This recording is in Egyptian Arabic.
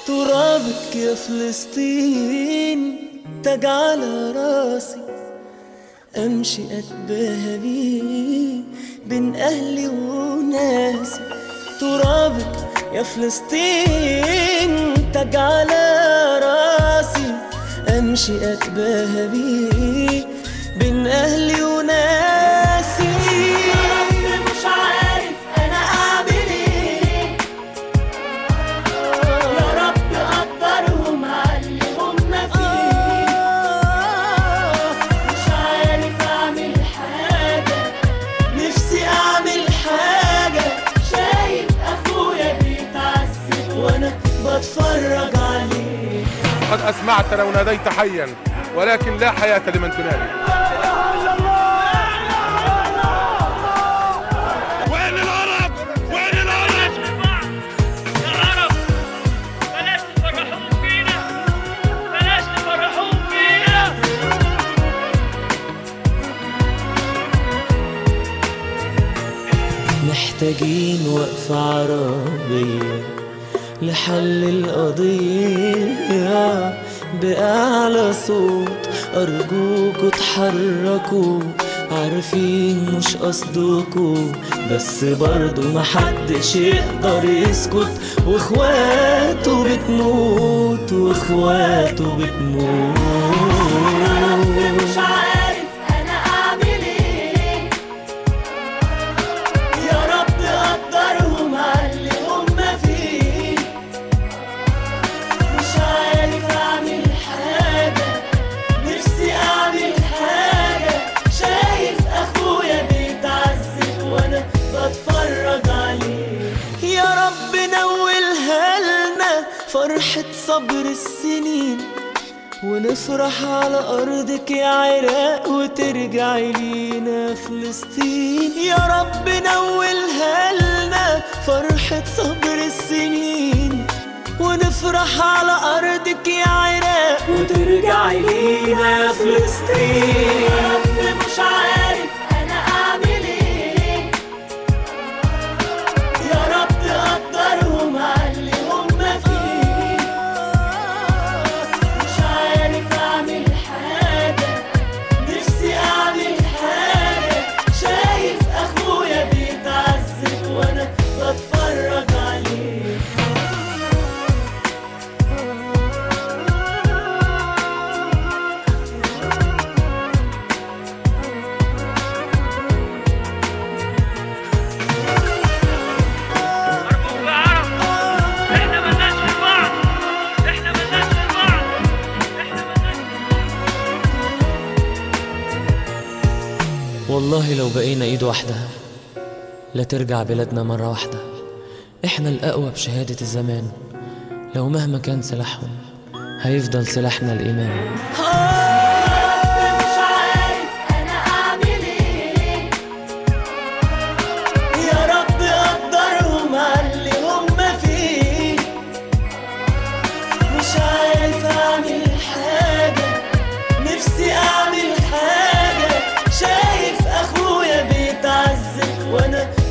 ترابك يا فلسطين تاج على راسي امشي اتباهى بيه بين اهلي وناسي ترابك يا فلسطين تاج على راسي امشي اتباهى بيه بين اهلي وناسي مش عارف انا اعمل ايه يا رب قدرهم على اللي هم فيه مش عارف اعمل حاجة نفسي اعمل حاجة شايف اخويا بيتعذب وانا بتفرج عليه قد أسمعت لو ناديت حيا ولكن لا حياة لمن تنادي وين العرب؟ وين العرب؟ يا عرب بلاش تفرحون فينا بلاش تفرحون فينا محتاجين وقفة عربية لحل القضية بأعلى صوت أرجوكوا اتحركوا عارفين مش قصدكوا بس برضو محدش يقدر يسكت واخواته بتموت واخواته بتموت مش عارف انا اعمل ايه يا رب قدرهم على اللي هم فيه مش عارف اعمل حاجة نفسي اعمل حاجة شايف اخويا بيتعذب وانا بتفرج عليه يا رب نولها لنا فرحة صبر السنين ونفرح على أرضك يا عراق وترجعي لينا فلسطين يا رب نولها لنا فرحة صبر السنين ونفرح على أرضك يا عراق وترجعي لينا فلسطين يا رب مش عارف أنا أعمل إيه يا رب قدرهم على اللي هم فيه مش عارف اعمل حاجة نفسي اعمل حاجة شايف اخويا بيتعذب وانا بتفرج عليه أرجوك يا عرب إحنا ملناش في بعض إحنا ملناش في بعض إحنا ملناش والله لو بقينا ايد واحدة لا ترجع بلادنا مرة واحدة احنا الأقوى بشهادة الزمان لو مهما كان سلاحهم هيفضل سلاحنا الإيمان مش عارف أنا أعمل إيه يا رب قدرهم على اللي هم فيه مش عارف أعمل حاجة نفسي أعمل حاجة شايف أخويا بيتعذب وأنا